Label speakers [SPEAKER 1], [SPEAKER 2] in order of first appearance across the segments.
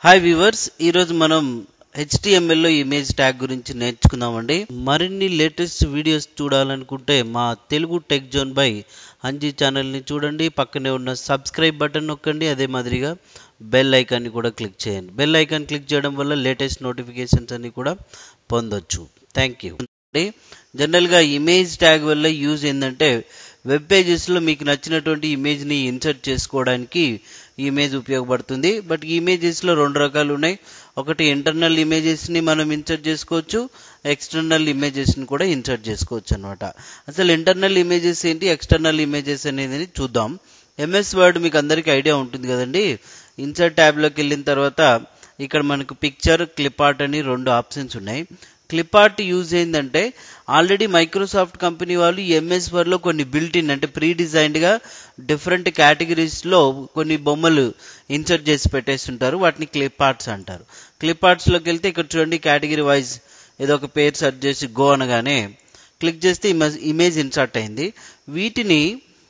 [SPEAKER 1] Hi viewers ఈరోజు మనం HTML లో ఇమేజ్ ట్యాగ్ గురించి నేర్చుకుందామండి మరిన్ని లేటెస్ట్ వీడియోస్ చూడాలనుకుంటే మా Telugu tech zone by Anji ఛానల్ని చూడండి పక్కనే ఉన్న సబ్స్క్రైబ్ బటన్ నొక్కండి అదే మాదిరిగా బెల్ ఐకాన్ని కూడా క్లిక్ చేయండి బెల్ ఐకాన్ క్లిక్ చేయడం వల్ల లేటెస్ట్ నోటిఫికేషన్స్ అన్ని కూడా పొందొచ్చు థ్యాంక్ యూ జనరల్గా ఇమేజ్ ట్యాగ్ వల్ల యూజ్ ఏంటంటే వెబ్ పేజెస్లో మీకు నచ్చినటువంటి ఇమేజ్ని ఇన్సర్ట్ చేసుకోవడానికి ఈ ఇమేజ్ ఉపయోగపడుతుంది బట్ ఈ ఇమేజెస్లో రెండు రకాలు ఉన్నాయి ఒకటి ఇంటర్నల్ ఇమేజెస్ని మనం ఇన్సర్ట్ చేసుకోవచ్చు ఎక్స్టర్నల్ ఇమేజెస్ని కూడా ఇన్సర్ట్ చేసుకోవచ్చు అనమాట అసలు ఇంటర్నల్ ఇమేజెస్ ఏంటి ఎక్స్టర్నల్ ఇమేజెస్ అనేది చూద్దాం ఎంఎస్ వర్డ్ మీకు అందరికీ ఐడియా ఉంటుంది కదండి ఇన్సర్ట్ ట్యాబ్లోకి వెళ్ళిన తర్వాత ఇక్కడ మనకు పిక్చర్ క్లిప్ ఆర్ట్ అని రెండు ఆప్షన్స్ ఉన్నాయి క్లిప్ ఆర్ట్ యూజ్ ఏంటంటే ఆల్రెడీ మైక్రోసాఫ్ట్ కంపెనీ వాళ్ళు ఎంఎస్ వర్డ్లో కొన్ని బిల్ట్ ఇన్ అంటే ప్రీ డిజైన్డ్గా డిఫరెంట్ కేటగిరీస్లో కొన్ని బొమ్మలు ఇన్సర్ట్ చేసి పెట్టేస్తుంటారు వాటిని క్లిప్ ఆర్ట్స్ అంటారు క్లిప్ ఆర్ట్స్లోకి వెళ్తే ఇక్కడ చూడండి కేటగిరీ వైజ్ ఏదో ఒక పేరు సెర్చ్ చేసి గో అనగానే క్లిక్ చేస్తే ఇమేజ్ ఇన్సర్ట్ అయింది వీటిని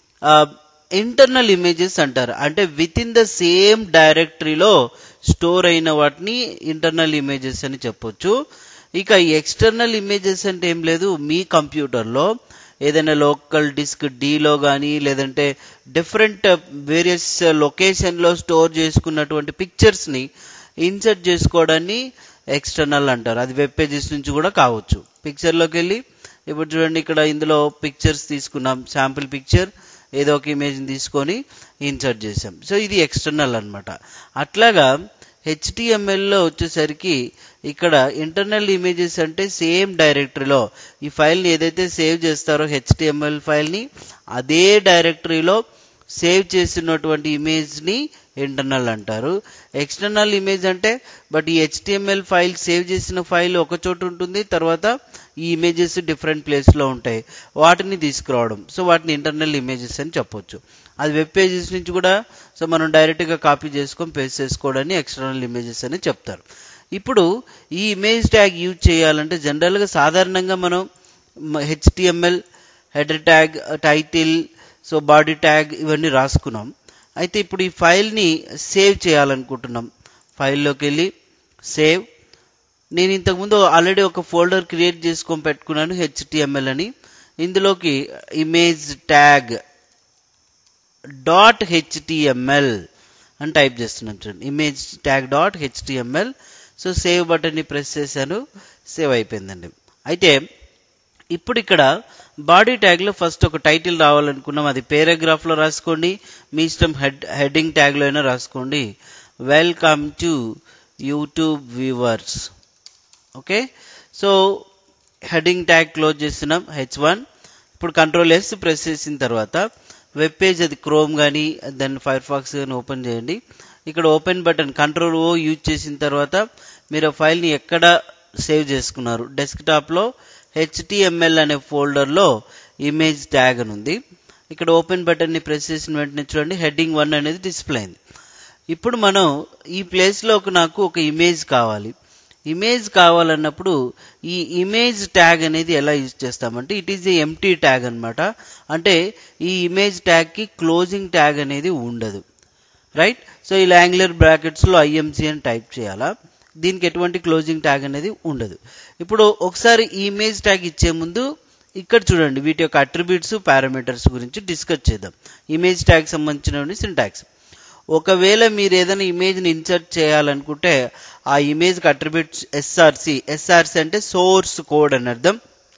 [SPEAKER 1] ఇంటర్నల్ ఇమేజెస్ అంటారు అంటే విత్ ఇన్ ద సేమ్ డైరెక్టరీలో స్టోర్ అయిన వాటిని ఇంటర్నల్ ఇమేజెస్ అని చెప్పొచ్చు ఇక ఎక్స్టర్నల్ ఇమేజెస్ అంటే ఏం లేదు మీ కంప్యూటర్లో ఏదైనా లోకల్ డిస్క్ డీలో కానీ లేదంటే డిఫరెంట్ వేరియస్ లొకేషన్లో స్టోర్ చేసుకున్నటువంటి పిక్చర్స్ని ఇన్సర్ట్ చేసుకోవడాన్ని ఎక్స్టర్నల్ అంటారు అది వెబ్ పేజెస్ నుంచి కూడా కావచ్చు పిక్చర్లోకి వెళ్ళి ఇప్పుడు చూడండి ఇక్కడ ఇందులో పిక్చర్స్ తీసుకున్నాం శాంపుల్ పిక్చర్ ఏదో ఒక ఇమేజ్ని తీసుకొని ఇన్సర్ట్ చేసాం సో ఇది ఎక్స్టర్నల్ అనమాట అట్లాగా హెచ్టిఎంఎల్లో వచ్చేసరికి ఇక్కడ ఇంటర్నల్ ఇమేజెస్ అంటే సేమ్ డైరెక్టరీలో ఈ ఫైల్ని ఏదైతే సేవ్ చేస్తారో హెచ్టిఎంఎల్ ఫైల్ని అదే డైరెక్టరీలో సేవ్ చేసినటువంటి ఇమేజ్ని ఇంటర్నల్ అంటారు ఎక్స్టర్నల్ ఇమేజ్ అంటే బట్ ఈ హెచ్టిఎంఎల్ ఫైల్ సేవ్ చేసిన ఫైల్ ఒక చోట ఉంటుంది తర్వాత ఈ ఇమేజెస్ డిఫరెంట్ ప్లేస్లో ఉంటాయి వాటిని తీసుకురావడం సో వాటిని ఇంటర్నల్ ఇమేజెస్ అని చెప్పొచ్చు అది వెబ్ పేజెస్ నుంచి కూడా సో మనం డైరెక్ట్గా కాపీ చేసుకొని పేస్ట్ చేసుకోవడాన్ని ఎక్స్టర్నల్ ఇమేజెస్ అని చెప్తారు ఇప్పుడు ఈ ఇమేజ్ ట్యాగ్ యూజ్ చేయాలంటే జనరల్గా సాధారణంగా మనం HTML header tag title so body tag ఇవన్నీ రాసుకున్నాం అయితే ఇప్పుడు ఈ ఫైల్ని సేవ్ చేయాలనుకుంటున్నాం ఫైల్లోకి వెళ్ళి సేవ్ నేను ఇంతకుముందు ఆల్రెడీ ఒక ఫోల్డర్ క్రియేట్ చేసుకొని పెట్టుకున్నాను హెచ్టిఎంఎల్ అని ఇందులోకి ఇమేజ్ ట్యాగ్ డాట్ హెచ్టిఎంఎల్ అని టైప్ చేస్తున్నాను చూడండి image tag dot HTML so save బటన్ని ప్రెస్ చేశాను సేవ్ అయిపోయిందండి అయితే ఇప్పుడు ఇక్కడ బాడీ ట్యాగ్లో ఫస్ట్ ఒక టైటిల్ రావాలనుకున్నాం అది పేరాగ్రాఫ్లో రాసుకోండి మీ ఇష్టం హెడ్ హెడ్డింగ్ ట్యాగ్లో అయినా రాసుకోండి welcome to YouTube viewers okay so heading tag close చేస్తున్నాం హెచ్ వన్ ఇప్పుడు కంట్రోల్ ఎస్ ప్రెస్ చేసిన తర్వాత వెబ్ పేజ్ అది క్రోమ్ కానీ దాన్ని ఫైర్ ఫాక్స్ కానీ ఓపెన్ చేయండి ఇక్కడ open button control O use చేసిన తర్వాత మీరు ఫైల్ని ఎక్కడ సేవ్ చేసుకున్నారు డెస్క్టాప్లో హెచ్టిఎంఎల్ అనే ఫోల్డర్లో ఇమేజ్ ట్యాగ్ అని ఉంది ఇక్కడ ఓపెన్ బటన్ని ప్రెస్ చేసిన వెంటనే చూడండి హెడ్డింగ్ వన్ అనేది డిస్ప్లే అయింది ఇప్పుడు మనం ఈ ప్లేస్లో నాకు ఒక ఇమేజ్ కావాలి ఇమేజ్ కావాలన్నప్పుడు ఈ ఇమేజ్ ట్యాగ్ అనేది ఎలా యూజ్ చేస్తామంటే it is a empty tag అనమాట అంటే ఈ ఇమేజ్ ట్యాగ్కి క్లోజింగ్ ట్యాగ్ అనేది ఉండదు రైట్ సో ఈ యాంగులర్ బ్రాకెట్స్లో ఐఎంసీ అని టైప్ చేయాలా దీనికి ఎటువంటి క్లోజింగ్ ట్యాగ్ అనేది ఉండదు ఇప్పుడు ఒకసారి ఈ ఇమేజ్ ట్యాగ్ ఇచ్చే ముందు ఇక్కడ చూడండి వీటి యొక్క అట్రిబ్యూట్స్ పారామీటర్స్ గురించి డిస్కస్ చేద్దాం ఇమేజ్ ట్యాగ్ సంబంధించిన సింటాక్స్ ఒకవేళ మీరు ఏదైనా ఇమేజ్ని ఇన్సర్ట్ చేయాలనుకుంటే ఆ ఇమేజ్కి అట్రిబ్యూట్స్ ఎస్ఆర్సి ఎస్ఆర్సి అంటే సోర్స్ కోడ్ అని అర్థం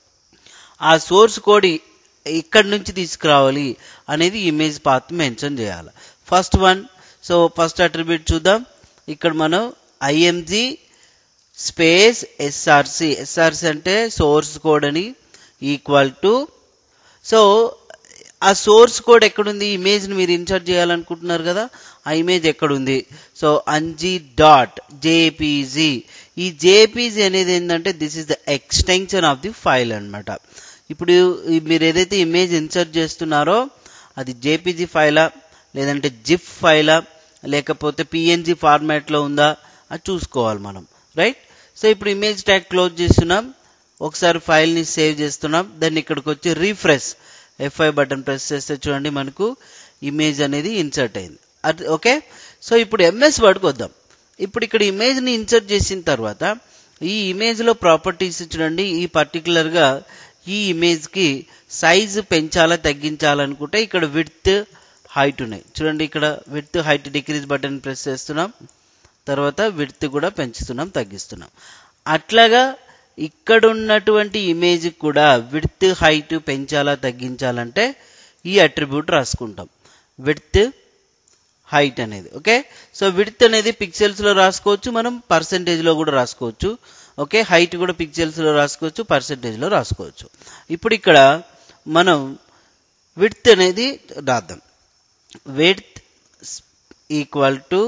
[SPEAKER 1] ఆ సోర్స్ కోడ్ ఇక్కడి నుంచి తీసుకురావాలి అనేది ఇమేజ్ పాత్ మెన్షన్ చేయాలి first one so first attribute చూద్దాం ఇక్కడ మనం ఐఎంజీ స్పేస్ ఎస్ఆర్సి ఎస్ఆర్సి అంటే సోర్స్ కోడ్ అని ఈక్వల్ టు సో ఆ సోర్స్ కోడ్ ఎక్కడుంది ఇమేజ్ని మీరు ఇన్సర్ట్ చేయాలనుకుంటున్నారు కదా ఆ ఇమేజ్ ఎక్కడుంది సో అంజీ డాట్ జేపీజీ ఈ జేపీజీ అనేది ఏంటంటే this is the extension of the file అనమాట ఇప్పుడు మీరు ఏదైతే ఇమేజ్ ఇన్సర్ట్ చేస్తున్నారో అది జేపీజీ ఫైలా లేదంటే జిప్ ఫైలా లేకపోతే పిఎన్జీ ఫార్మాట్లో ఉందా అది చూసుకోవాలి మనం రైట్ సో ఇప్పుడు ఇమేజ్ ట్యాగ్ క్లోజ్ చేస్తున్నాం ఒకసారి ఫైల్ని సేవ్ చేస్తున్నాం దాన్ని ఇక్కడికి వచ్చి రీఫ్రెష్ ఎఫ్ బటన్ ప్రెస్ చేస్తే చూడండి మనకు ఇమేజ్ అనేది ఇన్సర్ట్ అయింది అది ఓకే సో ఇప్పుడు ఎంఎస్ వర్డ్కి వద్దాం ఇప్పుడు ఇక్కడ ఇమేజ్ని ఇన్సర్ట్ చేసిన తర్వాత ఈ ఇమేజ్లో ప్రాపర్టీస్ చూడండి ఈ పర్టికులర్గా ఈ ఇమేజ్కి సైజు పెంచాలా తగ్గించాలనుకుంటే ఇక్కడ విడ్త్ హైట్ ఉన్నాయి చూడండి ఇక్కడ width height decrease button press చేస్తున్నాం తర్వాత విడ్త్ కూడా పెంచుతున్నాం తగ్గిస్తున్నాం అట్లాగా ఇక్కడ ఉన్నటువంటి ఇమేజ్ కూడా విడ్త్ హైట్ పెంచాలా తగ్గించాలంటే ఈ అట్రిబ్యూట్ రాసుకుంటాం విడ్త్ హైట్ అనేది ఓకే సో విడ్త్ అనేది పిక్సెల్స్ లో రాసుకోవచ్చు మనం పర్సెంటేజ్ లో కూడా రాసుకోవచ్చు ఓకే హైట్ కూడా పిక్సెల్స్ లో రాసుకోవచ్చు పర్సెంటేజ్ లో రాసుకోవచ్చు ఇప్పుడు ఇక్కడ మనం విడ్త్ అనేది రాద్దాం width equal to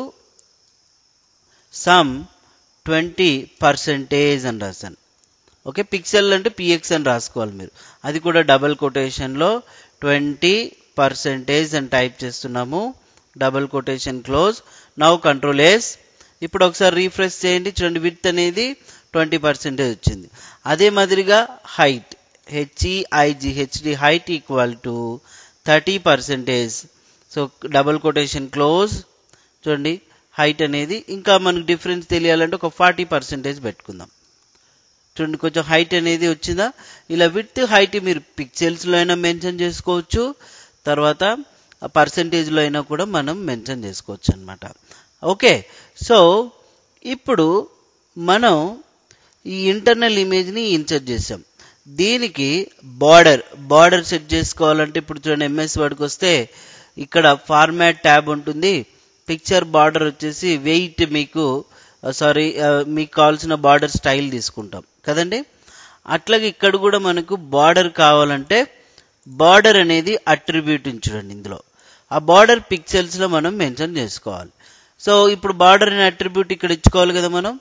[SPEAKER 1] some twenty percentage అని రాశాను ఓకే పిక్సెల్ అంటే పిఎక్స్ అని రాసుకోవాలి మీరు అది కూడా డబల్ కొటేషన్లో ట్వంటీ పర్సెంటేజ్ అని టైప్ చేస్తున్నాము double quotation close now control S ఇప్పుడు ఒకసారి రీఫ్రెష్ చేయండి చూడండి విత్ అనేది ట్వంటీ పర్సెంటేజ్ వచ్చింది అదే మాదిరిగా height H E I G HD height equal to thirty percentage so double quotation close చూడండి హైట్ అనేది ఇంకా మనకు డిఫరెన్స్ తెలియాలంటే ఒక ఫార్టీ పర్సెంటేజ్ పెట్టుకుందాం చూడండి కొంచెం హైట్ అనేది వచ్చిందా ఇలా విత్ హైట్ మీరు పిక్చర్స్లో అయినా మెన్షన్ చేసుకోవచ్చు తర్వాత పర్సంటేజ్లో అయినా కూడా మనం మెన్షన్ చేసుకోవచ్చు అనమాట ఓకే సో ఇప్పుడు మనం ఈ ఇంటర్నల్ ఇమేజ్ని ఇన్సర్ట్ చేసాం దీనికి బార్డర్ బార్డర్ సెట్ చేసుకోవాలంటే ఇప్పుడు చూడండి ఎంఎస్ వర్డ్కి వస్తే ఇక్కడ ఫార్మాట్ ట్యాబ్ ఉంటుంది పిక్చర్ బార్డర్ వచ్చేసి వెయిట్ మీకు సారీ మీకు కావాల్సిన బార్డర్ స్టైల్ తీసుకుంటాం కదండి అట్లాగే ఇక్కడ కూడా మనకు బార్డర్ కావాలంటే బార్డర్ అనేది అట్రిబ్యూట్ చూడండి ఇందులో ఆ బార్డర్ పిక్సెల్స్ లో మనం మెన్షన్ చేసుకోవాలి సో ఇప్పుడు బార్డర్ అనే అట్రిబ్యూట్ ఇక్కడ ఇచ్చుకోవాలి కదా మనం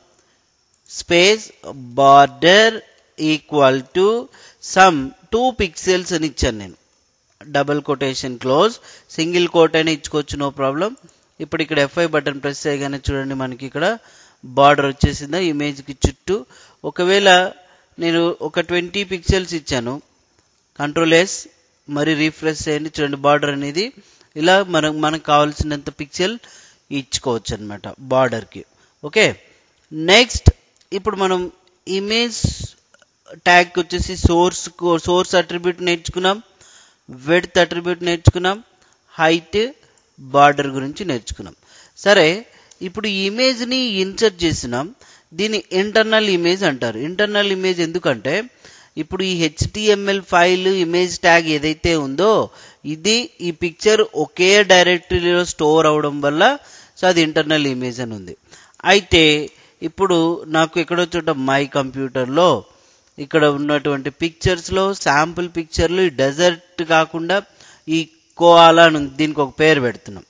[SPEAKER 1] space border equal to some two pixels అని ఇచ్చాను నేను double quotation close single quote అయినా ఇచ్చుకోవచ్చు నో ప్రాబ్లం ఇప్పుడు ఇక్కడ ఎఫ్ఐ బటన్ ప్రెస్ చేయగానే చూడండి మనకి ఇక్కడ బార్డర్ వచ్చేసిందా ఇమేజ్కి చుట్టూ ఒకవేళ నేను ఒక ట్వంటీ పిక్సెల్స్ ఇచ్చాను కంట్రోల్ ఎస్ మరి రీఫ్రెష్ చేయండి చూడండి బార్డర్ అనేది ఇలా మనం మనకు కావాల్సినంత పిక్సెల్ ఇచ్చుకోవచ్చు అనమాట బార్డర్కి ఓకే నెక్స్ట్ ఇప్పుడు మనం ఇమేజ్ ట్యాగ్ వచ్చేసి సోర్స్ సోర్స్ అట్రిబ్యూట్ నేర్చుకున్నాం వెడ్త్ అట్రిబ్యూట్ నేర్చుకున్నాం హైట్ బార్డర్ గురించి నేర్చుకున్నాం సరే ఇప్పుడు ఈ ఇమేజ్ని ఇన్సర్ట్ చేసినాం దీన్ని ఇంటర్నల్ ఇమేజ్ అంటారు ఇంటర్నల్ ఇమేజ్ ఎందుకంటే ఇప్పుడు ఈ హెచ్టిఎంఎల్ ఫైల్ ఇమేజ్ ట్యాగ్ ఏదైతే ఉందో ఇది ఈ పిక్చర్ ఒకే డైరెక్టరీలో స్టోర్ అవడం వల్ల సో అది ఇంటర్నల్ ఇమేజ్ అని ఉంది అయితే ఇప్పుడు నాకు ఎక్కడో చోట మై కంప్యూటర్లో ఇక్కడ ఉన్నటువంటి పిక్చర్స్లో శాంపుల్ పిక్చర్లు ఈ డెజర్ట్ కాకుండా ఈ కోఆలా అని ఉంది. దీనికి ఒక పేరు పెడుతున్నాం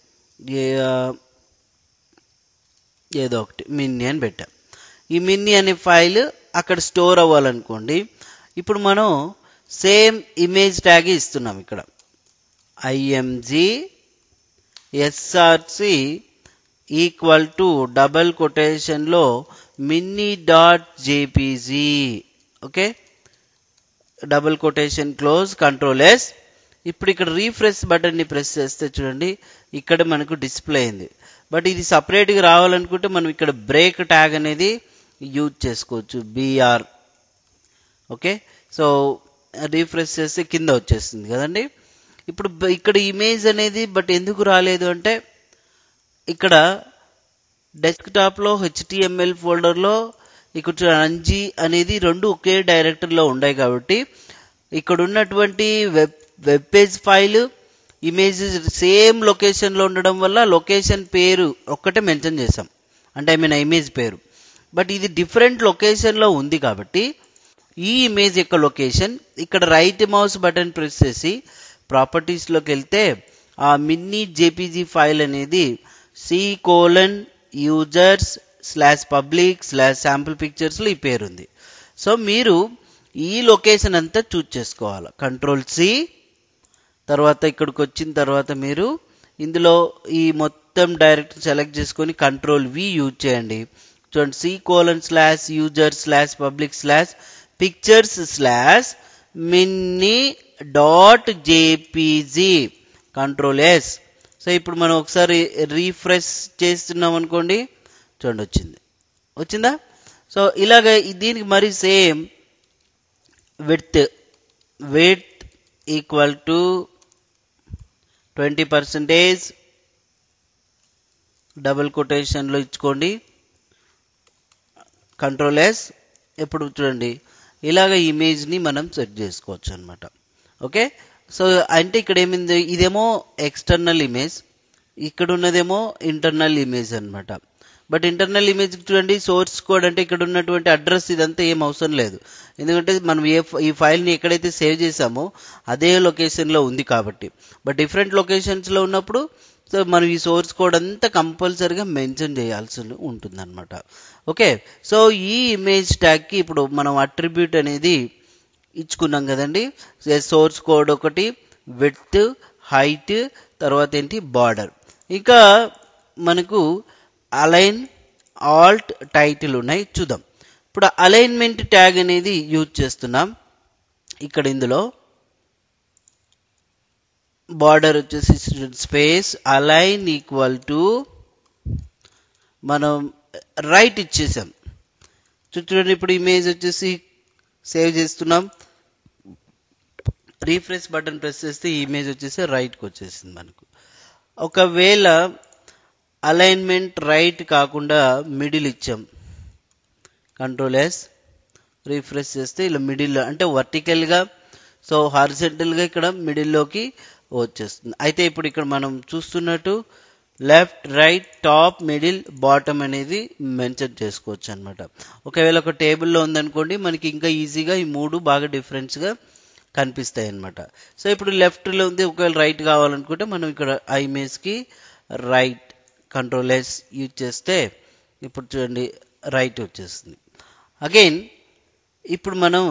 [SPEAKER 1] ఏ- ఏదో ఒకటి మిన్ని అని పెట్టాం ఈ మిన్ని అనే ఫైల్ అక్కడ స్టోర్ అవ్వాలనుకోండి ఇప్పుడు మనం సేమ్ ఇమేజ్ ట్యాగ్ ఇస్తున్నాం ఇక్కడ IMG SRC equal to double కొటేషన్లో Minnie dot JPG okay double quotation close control S ఇప్పుడు ఇక్కడ రీఫ్రెష్ బటన్ని ప్రెస్ చేస్తే చూడండి ఇక్కడ మనకు డిస్ప్లే అయింది బట్ ఇది సపరేట్గా రావాలనుకుంటే మనం ఇక్కడ బ్రేక్ ట్యాగ్ అనేది యూజ్ చేసుకోవచ్చు బీఆర్ ఓకే సో రీఫ్రెష్ చేస్తే కింద వచ్చేస్తుంది కదండి ఇప్పుడు బ- ఇక్కడ ఇమేజ్ అనేది బట్ ఎందుకు రాలేదు అంటే ఇక్కడ డెస్క్టాప్లో హెచ్టిఎంఎల్ ఫోల్డర్లో ఇక్కడ అంజీ అనేది రెండు ఒకే డైరెక్టరీలో ఉన్నాయి కాబట్టి ఇక్కడ ఉన్నటువంటి web web page file image same లొకేషన్లో ఉండడం వల్ల లొకేషన్ పేరు ఒక్కటే మెన్షన్ చేసాం అంటే ఐ మీన్ ఇమేజ్ పేరు బట్ ఇది డిఫరెంట్ లొకేషన్లో ఉంది కాబట్టి ఈ ఇమేజ్ యొక్క లొకేషన్ ఇక్కడ రైట్ మౌస్ బటన్ ప్రెస్ చేసి ప్రాపర్టీస్లోకి వెళ్తే ఆ మిన్నీ జేపీజీ ఫైల్ అనేది C colon users slash public slash sample పిక్చర్స్లో ఈ పేరు ఉంది సో మీరు ఈ లొకేషన్ అంతా చూజ్ చేసుకోవాలి కంట్రోల్ సి తర్వాత ఇక్కడికి వచ్చిన తర్వాత మీరు ఇందులో ఈ మొత్తం డైరెక్ట్ సెలెక్ట్ చేసుకొని కంట్రోల్ వి యూజ్ చేయండి చూడండి C colon slash user slash public slash pictures slash Minnie dot JPG control S so ఇప్పుడు మనం ఒకసారి రీఫ్రెష్ చేస్తున్నాం అనుకోండి చూడండి వచ్చింది వచ్చిందా సో ఇలాగ ఈ- దీనికి మరి same width width equal to twenty percentage double కొటేషన్లో ఇచ్చుకోండి కంట్రోల్ ఎస్ ఇప్పుడు చూడండి ఇలాగ ఇమేజ్ని మనం సెట్ చేసుకోవచ్చు అనమాట ఓకే సో అంటే ఇక్కడ ఏమింది ఇదేమో ఎక్స్టర్నల్ ఇమేజ్ ఇక్కడ ఉన్నదేమో ఇంటర్నల్ ఇమేజ్ అన్నమాట బట్ ఇంటర్నల్ ఇమేజ్ చూడండి సోర్స్ కోడ్ అంటే ఇక్కడ ఉన్నటువంటి అడ్రస్ ఇదంతా ఏం అవసరం లేదు ఎందుకంటే మనం ఏ ఫ- ఈ ఫైల్ని ఎక్కడైతే సేవ్ చేసామో అదే లొకేషన్లో ఉంది కాబట్టి బట్ డిఫరెంట్ లొకేషన్స్లో ఉన్నప్పుడు సో మనం ఈ సోర్స్ కోడ్ అంతా కంపల్సరీగా మెన్షన్ చేయాల్సి ఉంటుందన్నమాట ఓకే సో ఈ ఇమేజ్ ట్యాగ్కి ఇప్పుడు మనం అట్రిబ్యూట్ అనేది ఇచ్చుకున్నాం కదండి సోర్స్ కోడ్ ఒకటి విత్ హైట్ తర్వాత ఏంటి బార్డర్ ఇంకా మనకు అలైన్ ఆల్ట్ టైటిల్ ఉన్నాయి చూద్దాం ఇప్పుడు అలైన్మెంట్ ట్యాగ్ అనేది యూజ్ చేస్తున్నాం ఇక్కడ ఇందులో బార్డర్ వచ్చేసి స్పేస్ అలైన్ ఈక్వల్ టు మనం రైట్ ఇచ్చేసాం చూ- చూడండి ఇప్పుడు ఇమేజ్ వచ్చేసి సేవ్ చేస్తున్నాం రీఫ్రెష్ బటన్ ప్రెస్ చేస్తే ఈ ఇమేజ్ వచ్చేసి రైట్కి వచ్చేసింది మనకు ఒకవేళ అలైన్మెంట్ రైట్ కాకుండా మిడిల్ ఇచ్చాం కంట్రోల్ ఎస్ రీఫ్రెష్ చేస్తే ఇలా మిడిల్ అంటే వర్టికల్గా సో హారిజెంటల్గా ఇక్కడ మిడిల్లోకి వచ్చేస్తుంది అయితే ఇప్పుడు ఇక్కడ మనం చూస్తున్నట్టు left right top middle bottom అనేది మెన్షన్ చేసుకోవచ్చు అనమాట ఒకవేళ ఒక టేబుల్లో ఉందనుకోండి మనకి ఇంకా ఈజీగా ఈ మూడు బాగా డిఫరెన్స్గా కనిపిస్తాయి అనమాట సో ఇప్పుడు లెఫ్ట్లో ఉంది ఒకవేళ రైట్ కావాలనుకుంటే మనం ఇక్కడ ఆ ఇమేజ్కి రైట్ కంట్రోల్ ఎస్ యూజ్ చేస్తే ఇప్పుడు చూడండి రైట్ వచ్చేస్తుంది అగైన్ ఇప్పుడు మనం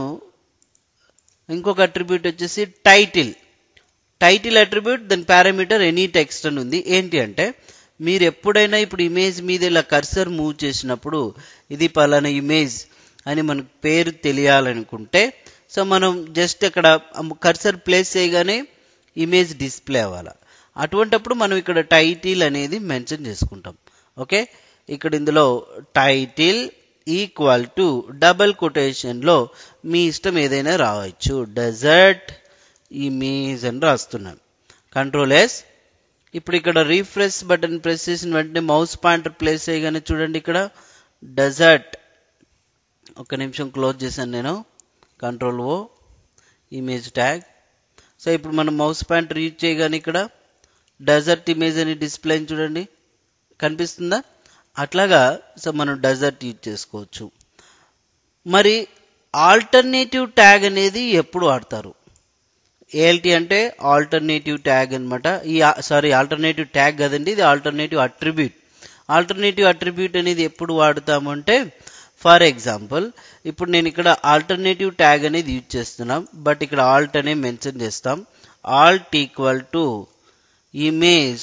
[SPEAKER 1] ఇంకొక అట్రిబ్యూట్ వచ్చేసి టైటిల్ టైటిల్ అట్రిబ్యూట్ దాని పారామీటర్ ఎనీ టెక్స్ట్ అని ఉంది ఏంటి అంటే మీరు ఎప్పుడైనా ఇప్పుడు ఇమేజ్ మీద ఇలా కర్సర్ మూవ్ చేసినప్పుడు ఇది పలానా ఇమేజ్ అని మనకు పేరు తెలియాలనుకుంటే సో మనం జస్ట్ అక్కడ కర్సర్ ప్లేస్ చేయగానే ఇమేజ్ డిస్ప్లే అవ్వాలి అటువంటప్పుడు మనం ఇక్కడ టైటిల్ అనేది మెన్షన్ చేసుకుంటాం ఓకే ఇక్కడ ఇందులో టైటిల్ ఈక్వల్ టు డబల్ కొటేషన్లో మీ ఇష్టం ఏదైనా రావచ్చు డెజర్ట్ ఇమేజ్ అని రాస్తున్నాను కంట్రోల్ ఎస్ ఇప్పుడు ఇక్కడ రీఫ్రెష్ బటన్ ప్రెస్ చేసిన వెంటనే మౌస్ పాయింటర్ ప్లేస్ చేయగానే చూడండి ఇక్కడ డెజర్ట్ ఒక నిమిషం క్లోజ్ చేశాను నేను control O image tag so ఇప్పుడు మనం మౌస్ పాయింటర్ యూజ్ చేయగానే ఇక్కడ డెజర్ట్ ఇమేజ్ అని డిస్ప్లే చూడండి కనిపిస్తుందా అట్లాగా సో మనం డెజర్ట్ యూజ్ చేసుకోవచ్చు మరి ఆల్టర్నేటివ్ ట్యాగ్ అనేది ఎప్పుడు వాడతారు ఏఎల్టీ అంటే ఆల్టర్నేటివ్ ట్యాగ్ అన్నమాట ఈ సారీ ఆల్టర్నేటివ్ ట్యాగ్ కదండి ఇది ఆల్టర్నేటివ్ అట్రిబ్యూట్ ఆల్టర్నేటివ్ అట్రిబ్యూట్ అనేది ఎప్పుడు వాడుతామంటే ఫర్ ఎగ్జాంపుల్ ఇప్పుడు నేను ఇక్కడ ఆల్టర్నేటివ్ ట్యాగ్ అనేది యూజ్ చేస్తున్నాం బట్ ఇక్కడ ఆల్ట్ అనే మెన్షన్ చేస్తాం alt equal to image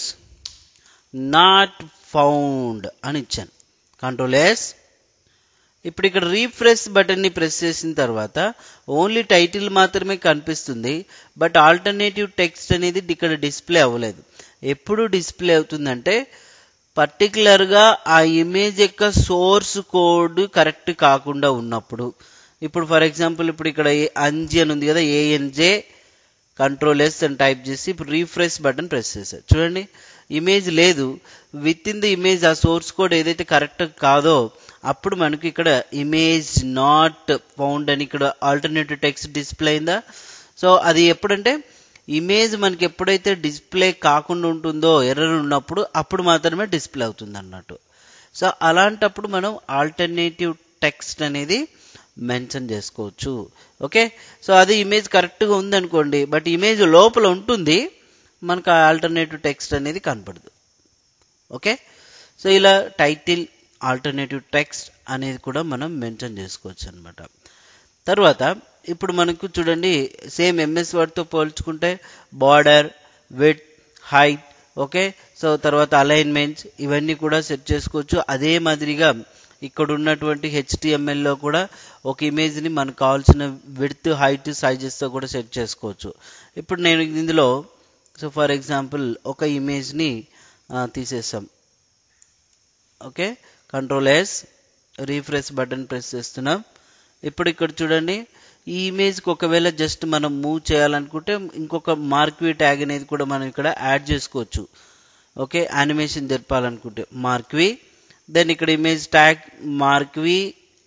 [SPEAKER 1] not found అని ఇచ్చాను కంట్రోల్ ఎస్ ఇప్పుడు ఇక్కడ రీఫ్రెష్ బటన్ ని ప్రెస్ చేసిన తర్వాత ఓన్లీ టైటిల్ మాత్రమే కనిపిస్తుంది బట్ ఆల్టర్నేటివ్ టెక్స్ట్ అనేది ఇక్కడ డిస్ప్లే అవ్వలేదు ఎప్పుడు డిస్ప్లే అవుతుందంటే పర్టికులర్గా ఆ ఇమేజ్ యొక్క సోర్స్ కోడ్ కరెక్ట్ కాకుండా ఉన్నప్పుడు ఇప్పుడు ఫర్ ఎగ్జాంపుల్ ఇప్పుడు ఇక్కడ ఏ- అంజి అని ఉంది కదా ఏఎన్జే కంట్రోల్ ఎస్ అని టైప్ చేసి ఇప్పుడు రీఫ్రెష్ బటన్ ప్రెస్ చేశారు చూడండి ఇమేజ్ లేదు విత్ ఇన్ ది ఇమేజ్ ఆ సోర్స్ కోడ్ ఏదైతే కరెక్ట్ కాదో అప్పుడు మనకి ఇక్కడ ఇమేజ్ నాట్ ఫౌండ్ అని ఇక్కడ ఆల్టర్నేటివ్ టెక్స్ట్ డిస్ప్లే అయిందా సో అది ఎప్పుడంటే ఇమేజ్ మనకి ఎప్పుడైతే డిస్ప్లే కాకుండా ఉంటుందో ఎర్రర్ ఉన్నప్పుడు అప్పుడు మాత్రమే డిస్ప్లే అవుతుంది అన్నట్టు సో అలాంటప్పుడు మనం ఆల్టర్నేటివ్ టెక్స్ట్ అనేది మెన్షన్ చేసుకోవచ్చు ఓకే సో అది ఇమేజ్ కరెక్ట్గా ఉందనుకోండి బట్ ఇమేజ్ లోపల ఉంటుంది మనకు ఆ ఆల్టర్నేటివ్ టెక్స్ట్ అనేది కనపడదు ఓకే సో ఇలా టైటిల్ ఆల్టర్నేటివ్ టెక్స్ట్ అనేది కూడా మనం మెన్షన్ చేసుకోవచ్చు అనమాట తర్వాత ఇప్పుడు మనకు చూడండి సేమ్ ఎంఎస్ వర్డ్తో పోల్చుకుంటే border width height okay so తర్వాత అలైన్మెంట్స్ ఇవన్నీ కూడా సెట్ చేసుకోవచ్చు అదే మాదిరిగా ఇక్కడ ఉన్నటువంటి హెచ్టిఎంఎల్లో కూడా ఒక ఇమేజ్ని మనకు కావాల్సిన విడ్త్ హైట్ సైజెస్తో కూడా సెట్ చేసుకోవచ్చు ఇప్పుడు నేను ఇందులో సో ఫర్ ఎగ్జాంపుల్ ఒక ఇమేజ్ని తీసేసాం okay control S refresh button press చేస్తున్నాం ఇప్పుడు ఇక్కడ చూడండి ఈ ఇమేజ్కి ఒకవేళ జస్ట్ మనం మూవ్ చేయాలనుకుంటే ఇంకొక మార్క్వీ ట్యాగ్ అనేది కూడా మనం ఇక్కడ యాడ్ చేసుకోవచ్చు ఓకే యానిమేషన్ జరపాలనుకుంటే మార్క్వీ దెన్ ఇక్కడ ఇమేజ్ ట్యాగ్ మార్క్వీ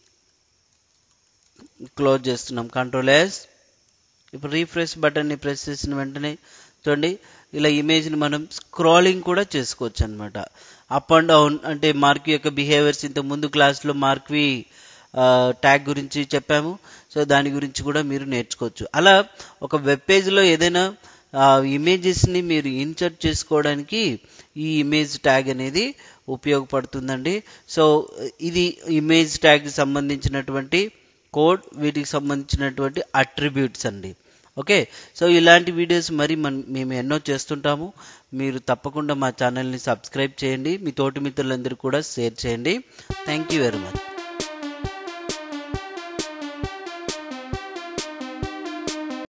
[SPEAKER 1] క్లోజ్ చేస్తున్నాం కంట్రోల్ ఎస్ ఇప్పుడు రీఫ్రెష్ బటన్ని ప్రెస్ చేసిన వెంటనే చూడండి ఇలా ఇమేజ్ని మనం స్క్రాలింగ్ కూడా చేసుకోవచ్చు అనమాట అప్ అండ్ డౌన్ అంటే మార్క్వీ యొక్క బిహేవియర్స్ ఇంత ముందు క్లాస్లో మార్క్వీ ట్యాగ్ గురించి చెప్పాము సో దాని గురించి కూడా మీరు నేర్చుకోవచ్చు అలా ఒక వెబ్ పేజ్లో ఏదైనా ఇమేజెస్ని మీరు ఇన్సర్ట్ చేసుకోవడానికి ఈ ఇమేజ్ ట్యాగ్ అనేది ఉపయోగపడుతుందండి సో ఇది ఇమేజ్ ట్యాగ్కి సంబంధించినటువంటి కోడ్ వీటికి సంబంధించినటువంటి అట్రిబ్యూట్స్ అండి ఓకే సో ఇలాంటి వీడియోస్ మరి మన మేము ఎన్నో చేస్తుంటాము మీరు తప్పకుండా మా ఛానల్ని సబ్స్క్రైబ్ చేయండి మీ తోటి మిత్రులందరూ కూడా షేర్ చేయండి థ్యాంక్ యూ వెరీ మచ్